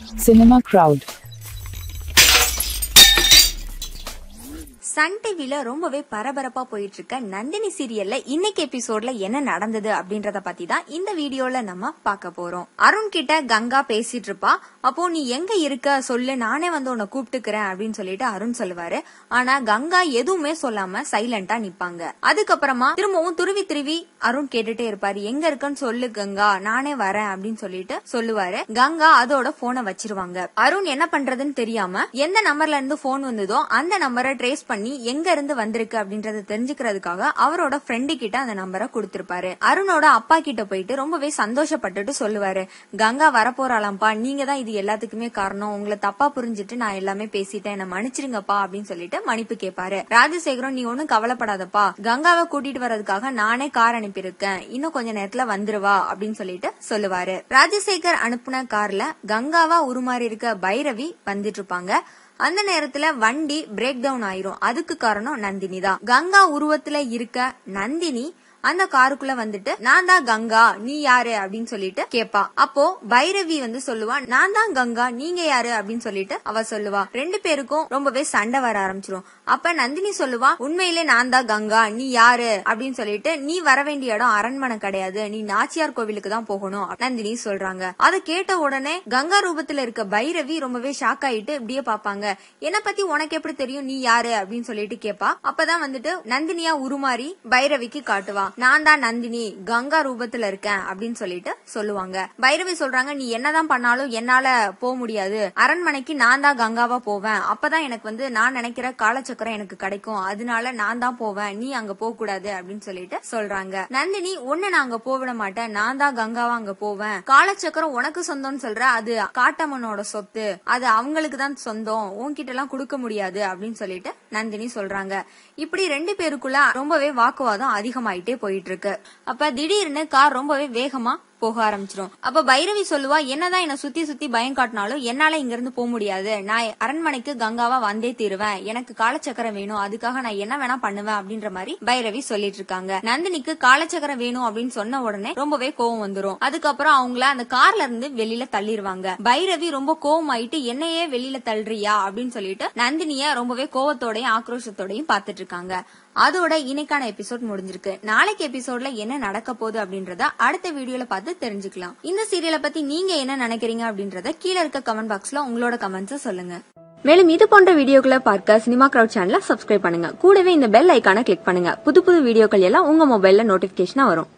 Cinema Crowd. Sun டிவில ரொம்பவே பரபரப்பா போயிட்டு இருக்க நந்தினி சீரியல்ல இன்னைக்கு எபிசோட்ல என்ன நடந்தது அப்படின்றத பத்தி தான் இந்த வீடியோல நம்ம பார்க்க போறோம் அருண் கிட்ட கங்கா பேசிட்டு இருப்பா அப்போ நீ எங்க இருக்க சொல்லு நானே வந்து உன்னை கூப்பிட்டுக்கிறேன் அப்படின்னு சொல்லிட்டு அருண் சொல்லுவாரு ஆனா கங்கா எதுவுமே சொல்லாம சைலண்டா நிப்பாங்க அதுக்கப்புறமா திரும்பவும் துருவி துருவி அருண் கேட்டுட்டே இருப்பாரு எங்க இருக்கன்னு சொல்லு கங்கா நானே வரேன் அப்படின்னு சொல்லிட்டு சொல்லுவாரு கங்கா அதோட போனை வச்சிருவாங்க அருண் என்ன பண்றதுன்னு தெரியாம எந்த நம்பர்ல இருந்து போன் வந்ததோ அந்த நம்பரை ட்ரேஸ் பண்ணி எங்க இருந்து வந்திருக்கு அப்படின்றத தெரிஞ்சுக்கிறதுக்காக அவரோட ஃப்ரெண்டு கிட்ட அந்த நம்பரை கொடுத்திருப்பாரு அருணோட அப்பா கிட்ட போயிட்டு ரொம்பவே சந்தோஷப்பட்டுட்டு சொல்லுவாரு கங்கா வரப்போறாளாம்ப்பா நீங்க தான் இது எல்லாத்துக்குமே காரணம் உங்களை தப்பா புரிஞ்சுட்டு நான் எல்லாமே பேசிட்டேன் என்ன மன்னிச்சிருங்கப்பா அப்படின்னு சொல்லிட்டு மன்னிப்பு கேட்பாரு ராஜசேகரம் நீ ஒண்ணும் கவலைப்படாதப்பா கங்காவை கூட்டிட்டு வர்றதுக்காக நானே கார் அனுப்பியிருக்கேன் இன்னும் கொஞ்ச நேரத்துல வந்துருவா அப்படின்னு சொல்லிட்டு சொல்லுவாரு ராஜசேகர் அனுப்புன கார்ல கங்காவா உருமாறி இருக்க பைரவி வந்துட்டு இருப்பாங்க அந்த நேரத்துல வண்டி பிரேக் டவுன் ஆயிரும் அதுக்கு காரணம் நந்தினி தான் கங்கா உருவத்துல இருக்க நந்தினி அந்த காருக்குள்ள வந்துட்டு நான் தான் கங்கா நீ யாரு அப்படின்னு சொல்லிட்டு கேப்பா அப்போ பைரவி வந்து சொல்லுவா நான் தான் கங்கா நீங்க யாரு அப்படின்னு சொல்லிட்டு அவ சொல்லுவா ரெண்டு பேருக்கும் ரொம்பவே சண்டை வர ஆரம்பிச்சிரும் அப்ப நந்தினி சொல்லுவா உண்மையிலே நான் தான் கங்கா நீ யாரு அப்படின்னு சொல்லிட்டு நீ வர வேண்டிய இடம் அரண்மனை கிடையாது நீ நாச்சியார் கோவிலுக்கு தான் போகணும் நந்தினி சொல்றாங்க அதை கேட்ட உடனே கங்கா ரூபத்துல இருக்க பைரவி ரொம்பவே ஷாக் ஆயிட்டு இப்படியே பாப்பாங்க என்ன பத்தி உனக்கு எப்படி தெரியும் நீ யாரு அப்படின்னு சொல்லிட்டு கேப்பா அப்பதான் வந்துட்டு நந்தினியா உருமாறி பைரவிக்கு காட்டுவா நான் தான் நந்தினி கங்கா ரூபத்துல இருக்கேன் அப்படின்னு சொல்லிட்டு சொல்லுவாங்க பைரவி சொல்றாங்க நீ என்னதான் பண்ணாலும் என்னால போக முடியாது அரண்மனைக்கு நான் தான் கங்காவா போவேன் அப்பதான் எனக்கு வந்து நான் நினைக்கிற காலச்சக்கரம் எனக்கு கிடைக்கும் அதனால நான் தான் போவேன் நீ அங்க போக கூடாது அப்படின்னு சொல்லிட்டு சொல்றாங்க நந்தினி ஒண்ணு நான் அங்க போவிட மாட்டேன் நான் தான் கங்காவா அங்க போவேன் காலச்சக்கரம் உனக்கு சொந்தம்னு சொல்ற அது காட்டம்மனோட சொத்து அது அவங்களுக்கு தான் சொந்தம் உன்கிட்ட எல்லாம் கொடுக்க முடியாது அப்படின்னு சொல்லிட்டு நந்தினி சொல்றாங்க இப்படி ரெண்டு பேருக்குள்ள ரொம்பவே வாக்குவாதம் அதிகமாயிட்டே போயிட்டு இருக்கு அப்ப திடீர்னு கார் ரொம்பவே வேகமா போக ஆரம்பிச்சிரும் அப்ப பைரவி சொல்லுவா என்னதான் என்ன சுத்தி சுத்தி பயம் காட்டினாலும் என்னால இங்க இருந்து போக முடியாது நான் அரண்மனைக்கு கங்காவா வந்தே தீருவேன் எனக்கு காலச்சக்கரம் வேணும் அதுக்காக நான் என்ன வேணா பண்ணுவேன் அப்படின்ற மாதிரி பைரவி சொல்லிட்டு இருக்காங்க நந்தினிக்கு காலச்சக்கரம் வேணும் அப்படின்னு சொன்ன உடனே ரொம்பவே கோவம் வந்துரும் அதுக்கப்புறம் அவங்கள அந்த கார்ல இருந்து வெளியில தள்ளிடுவாங்க பைரவி ரொம்ப கோவம் ஆயிட்டு என்னையே வெளியில தள்ளுறியா அப்படின்னு சொல்லிட்டு நந்தினிய ரொம்பவே கோவத்தோடையும் ஆக்ரோஷத்தோடையும் பாத்துட்டு இருக்காங்க அதோட இன்னைக்கான எபிசோட் முடிஞ்சிருக்கு நாளைக்கு எபிசோட்ல என்ன நடக்க போகுது அப்படின்றத அடுத்த வீடியோல பார்த்து தெரிஞ்சுக்கலாம் இந்த சீரியலை பத்தி நீங்க என்ன நினைக்கிறீங்க அப்படின்றத கீழே இருக்க கமெண்ட் பாக்ஸ்ல உங்களோட கமெண்ட்ஸ் சொல்லுங்க மேலும் இது போன்ற வீடியோக்களை பார்க்க சினிமா கிரவுட் சேனலை சப்ஸ்கிரைப் பண்ணுங்க கூடவே இந்த பெல் ஐக்கான கிளிக் பண்ணுங்க புது புது வீடியோக்கள் எல்லாம் உங்க மொபைல்ல நோட்டிபிகேஷனா வரும்